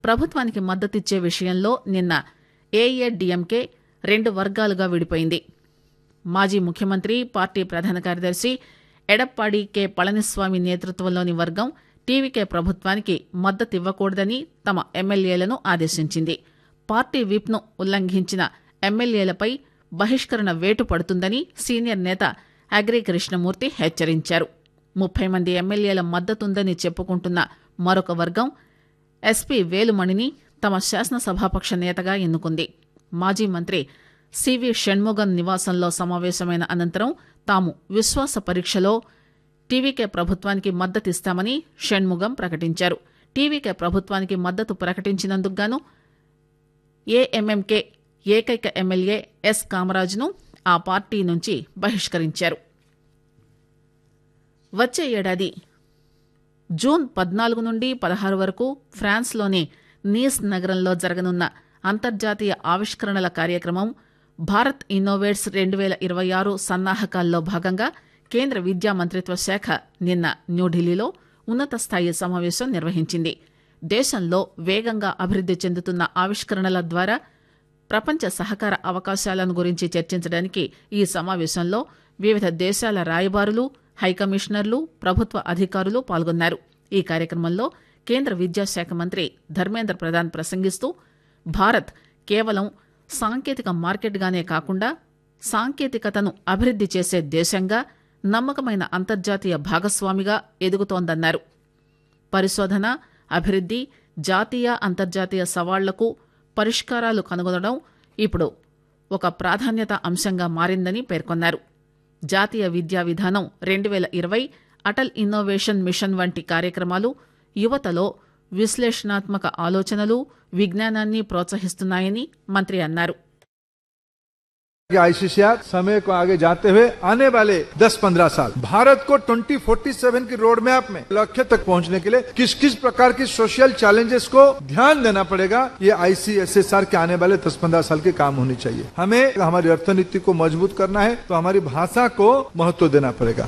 ప్రభుత్వానికి మద్దతిచ్చే విషయంలో నిన్న ఏఏడీఎంకే రెండు వర్గాలుగా విడిపోయింది మాజీ ముఖ్యమంత్రి పార్టీ ప్రధాన కార్యదర్శి ఎడప్పాడి కె పళనిస్వామి నేతృత్వంలోని వర్గం టీవీకే ప్రభుత్వానికి మద్దతివ్వకూడదని తమ ఎమ్మెల్యేలను ఆదేశించింది పార్టీ విప్ను ఉల్లంఘించిన ఎమ్మెల్యేలపై బహిష్కరణ వేటు పడుతుందని సీనియర్ నేత అగ్రి కృష్ణమూర్తి హెచ్చరించారు ముప్పై మంది ఎమ్మెల్యేల మద్దతుందని చెప్పుకుంటున్న మరొక వర్గం ఎస్పీ వేలుమణిని తమ శాసనసభాపక్ష నేతగా ఎన్నుకుంది మాజీ మంత్రి సివి షణ్ముగన్ నివాసంలో సమావేశమైన అనంతరం తాము విశ్వాస పరీక్షలో టీవీకే ప్రభుత్వానికి మద్దతిస్తామని షణ్ముగం ప్రకటించారు టీవీకే ప్రభుత్వానికి మద్దతు ప్రకటించినందుకు గాను ఏఎంఎంకే ఏకైక ఎమ్మెల్యే ఎస్ కామరాజ్ను ఆ పార్టీ నుంచి బహిష్కరించారు వచ్చే ఏడాది జూన్ పద్నాలుగు నుండి పదహారు వరకు ఫ్రాన్స్లోని నీస్ నగరంలో జరగనున్న అంతర్జాతీయ ఆవిష్కరణల కార్యక్రమం భారత్ ఇన్నోవేట్స్ రెండు వేల ఇరవై ఆరు సన్నాహకాల్లో భాగంగా కేంద్ర విద్యా మంత్రిత్వ శాఖ నిన్న న్యూఢిల్లీలో ఉన్నత స్థాయి సమావేశం నిర్వహించింది దేశంలో వేగంగా అభివృద్ది చెందుతున్న ఆవిష్కరణల ద్వారా ప్రపంచ సహకార అవకాశాలను గురించి చర్చించడానికి ఈ సమావేశంలో వివిధ దేశాల రాయబారులు హైకమిషనర్లు ప్రభుత్వ అధికారులు పాల్గొన్నారు ఈ కార్యక్రమంలో కేంద్ర విద్యాశాఖ మంత్రి ధర్మేంద్ర ప్రధాన్ ప్రసంగిస్తూ భారత్ కేవలం సాంకేతిక మార్కెట్గానే కాకుండా సాంకేతికతను అభివృద్ది చేసే దేశంగా నమ్మకమైన అంతర్జాతీయ భాగస్వామిగా ఎదుగుతోందన్నారు పరిశోధన అభివృద్ది జాతీయ అంతర్జాతీయ సవాళ్లకు పరిష్కారాలు కనుగొనడం ఇప్పుడు ఒక ప్రాధాన్యత అంశంగా మారిందని పేర్కొన్నారు జాతీయ విద్యా విధానం రెండు వేల ఇరవై అటల్ ఇన్నోవేషన్ మిషన్ వంటి కార్యక్రమాలు యువతలో విశ్లేషణాత్మక ఆలోచనలు విజ్ఞానాన్ని ప్రోత్సహిస్తున్నాయని మంత్రి అన్నారు आईसीसीआर समय को आगे जाते हुए आने वाले 10-15 साल भारत को 2047 की रोड मैप में लक्ष्य तक पहुंचने के लिए किस किस प्रकार की सोशल चैलेंजेस को ध्यान देना पड़ेगा ये आईसीएसएसआर के आने वाले 10-15 साल के काम होनी चाहिए हमें हमारी अर्थनीति को मजबूत करना है तो हमारी भाषा को महत्व देना पड़ेगा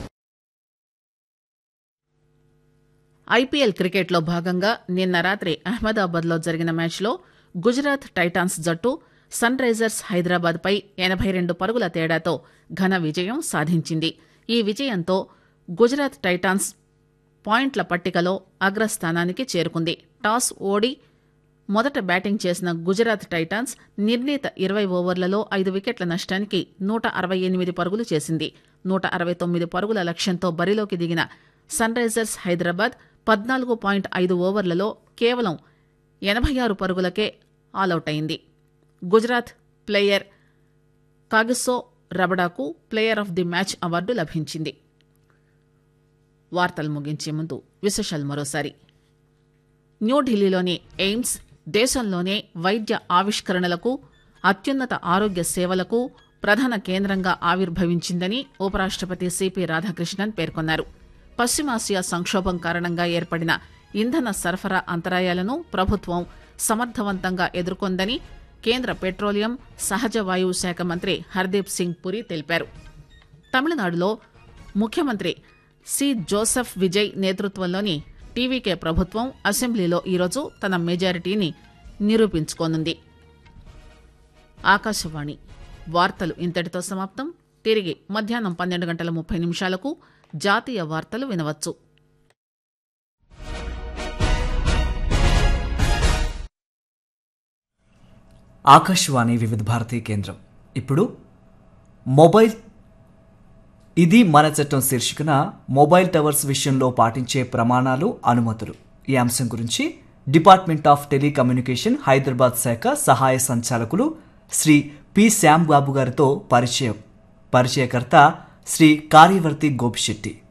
ఐపీఎల్ క్రికెట్లో భాగంగా నిన్న రాత్రి అహ్మదాబాద్లో జరిగిన మ్యాచ్లో గుజరాత్ టైటాన్స్ జట్టు సన్ రైజర్స్ హైదరాబాద్ పై ఎనభై రెండు పరుగుల తేడాతో ఘన విజయం సాధించింది ఈ విజయంతో గుజరాత్ టైటాన్స్ పాయింట్ల పట్టికలో అగ్రస్థానానికి చేరుకుంది టాస్ ఓడి మొదట బ్యాటింగ్ చేసిన గుజరాత్ టైటాన్స్ నిర్ణీత ఇరవై ఓవర్లలో ఐదు వికెట్ల నష్టానికి నూట అరవై ఎనిమిది పరుగులు చేసింది నూట అరవై తొమ్మిది పరుగుల లక్ష్యంతో బరిలోకి దిగిన సన్ రైజర్స్ హైదరాబాద్ పద్నాలుగు పాయింట్ ఐదు ఓవర్లలో కేవలం ఎనభై ఆరు పరుగులకే ఆలౌట్ అయింది గుజరాత్ ప్లేయర్ కాగిసో రబడాకు player of the match award లభించింది వార్తలు ముగించే ముందు విశేషాలు మరోసారి న్యూఢిల్లీలోని ఎయిమ్స్ దేశంలోనే వైద్య ఆవిష్కరణలకు అత్యున్నత ఆరోగ్య సేవలకు ప్రధాన కేంద్రంగా ఆవిర్భవించిందని ఉపరాష్టపతి సిపి రాధాకృష్ణన్ పేర్కొన్నారు పశ్చిమాసియా సంక్షోభం కారణంగా ఏర్పడిన ఇంధన సరఫరా అంతరాయాలను ప్రభుత్వం సమర్థవంతంగా ఎదుర్కొందని కేంద్ర పెట్రోలియం సహజ వాయువు శాఖ మంత్రి హర్దీప్ సింగ్ పురి తెలిపారు తమిళనాడులో ముఖ్యమంత్రి సి జోసెఫ్ విజయ్ నేతృత్వంలోని టీవీకే ప్రభుత్వం అసెంబ్లీలో ఈరోజు తన మెజారిటీని నిరూపించుకోనుంది ఆకాశవాణి వార్తలు ఇంతటితో సమాప్తం తిరిగి మధ్యాహ్నం పన్నెండు గంటల ముప్పై నిమిషాలకు జాతీయ వార్తలు వినవచ్చు ఆకాశవాణి వివిధ భారతీ కేంద్రం ఇప్పుడు మొబైల్ ఇది మన చట్టం శీర్షికన మొబైల్ టవర్స్ విషయంలో పాటించే ప్రమాణాలు అనుమతులు ఈ అంశం గురించి డిపార్ట్మెంట్ ఆఫ్ టెలికమ్యూనికేషన్ హైదరాబాద్ శాఖ సహాయ సంచాలకులు శ్రీ పి శ్యామ్ బాబు గారితో పరిచయం పరిచయకర్త శ్రీ కార్యవర్తి గోపిశెట్టి